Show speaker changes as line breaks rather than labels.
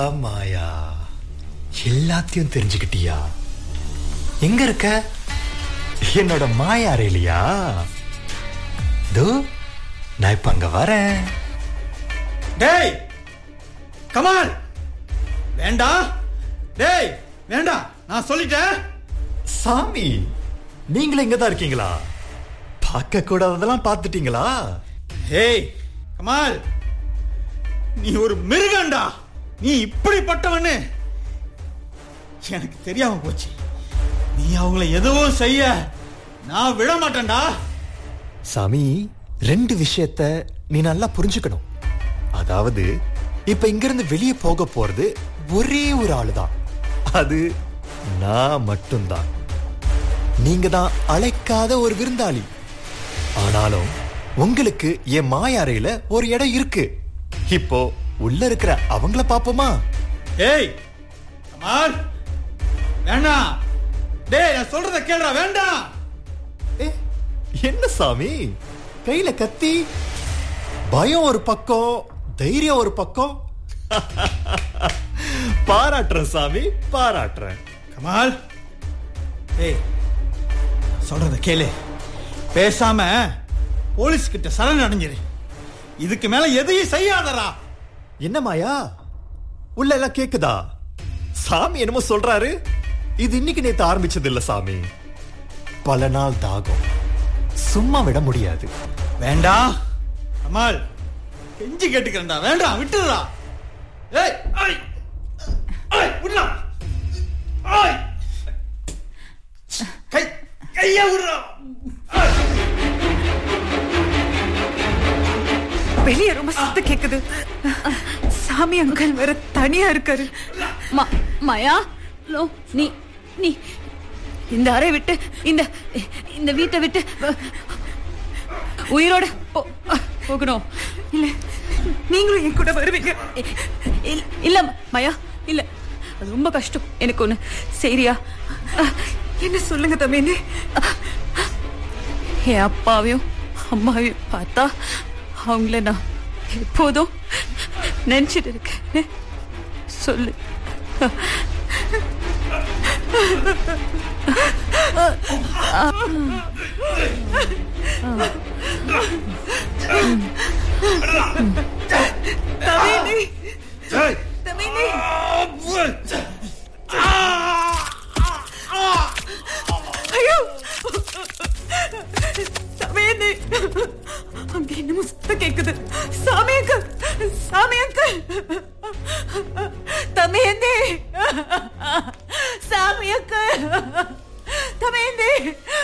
மாயா எல்லாத்தையும் தெரிஞ்சுக்கிட்டியா எங்க இருக்க என்னோட மாயா அறையிலையா தோ நான் இப்ப அங்க வரேன்
டேய் கமால் வேண்டாம் டேய் வேண்டாம் நான் சொல்லிட்டேன்
சாமி நீங்களும் இங்க தான் இருக்கீங்களா பார்க்க கூடாததெல்லாம் பார்த்துட்டீங்களா
ஏய் கமால் நீ ஒரு மிருகண்டா நீ இப்படிப்பட்டவன்னு எனக்கு தெரியாம போச்சு நீ அவங்கள எதுவும் செய்ய நான் விட மாட்டேன்டா
சாமி ரெண்டு விஷயத்த நீ நல்லா புரிஞ்சுக்கணும் அதாவது இப்ப இங்கிருந்து வெளியே போக போறது ஒரே ஒரு ஆளுதான் அது நான் மட்டும்தான் நீங்க தான் அழைக்காத ஒரு விருந்தாளி ஆனாலும் உங்களுக்கு என் மாயாறையில ஒரு இடம் இருக்கு இப்போ உள்ள இருக்கிற அவங்கள பாப்போமா
ஏய் கமால் வேண்டாம் டேய் நான் சொல்றத கேளுடா வேண்டாம்
ஏ, என்ன சாமி கையில கத்தி பயம் ஒரு பக்கம் தைரியம் ஒரு பக்கம் பாராட்டுறேன் சாமி பாராட்டுறேன்
கமால் ஏய் நான் சொல்றத கேளு பேசாம போலீஸ் கிட்ட சரண் அடைஞ்சிரு இதுக்கு மேல எதையும் செய்யாதடா
என்ன மாயா உள்ள எல்லாம் கேக்குதா சாமி என்னமோ சொல்றாரு இது இன்னைக்கு நேத்து ஆரம்பிச்சது இல்ல சாமி பல நாள் தாகம் சும்மா விட முடியாது
வேண்டாம் கமால் கெஞ்சி கேட்டுக்கிறேன்டா வேண்டாம் விட்டுடுடா ஏய் ஐ ஐ விடா ஐ கை கைய விடுறா
வெளியே ரொம்ப சத்தம் கேக்குது சாமி அங்கிள் வேற தனியா இருக்காரு
மா- மாயா லோ நீ நீ இந்த அறை விட்டு இந்த இந்த வீட்டை விட்டு அஹ், உயிரோட போ- போகணும்
இல்ல நீங்களும் என் கூட வருவீங்க
இ- இல்ல- இல்ல மாயா இல்ல அது ரொம்ப கஷ்டம் எனக்கு ஒண்ணு சரியா
என்ன சொல்லுங்க தம்பின்னு
என் அப்பாவையும் அம்மாவையும் பார்த்தா அவங்கள நான் எப்போதும் நினைச்சிட்டு இருக்கேன் சொல்லு
தம்பின்னு
ஏய்
தம்பின்னு ஐயோ தம்பின்னு அங்க என்னமோ சத்தம் கேக்குது சாமி அங்கிள் சாமி அங்கிள் தம்பியந்தே சாமி அங்கிள் தம்பியந்தே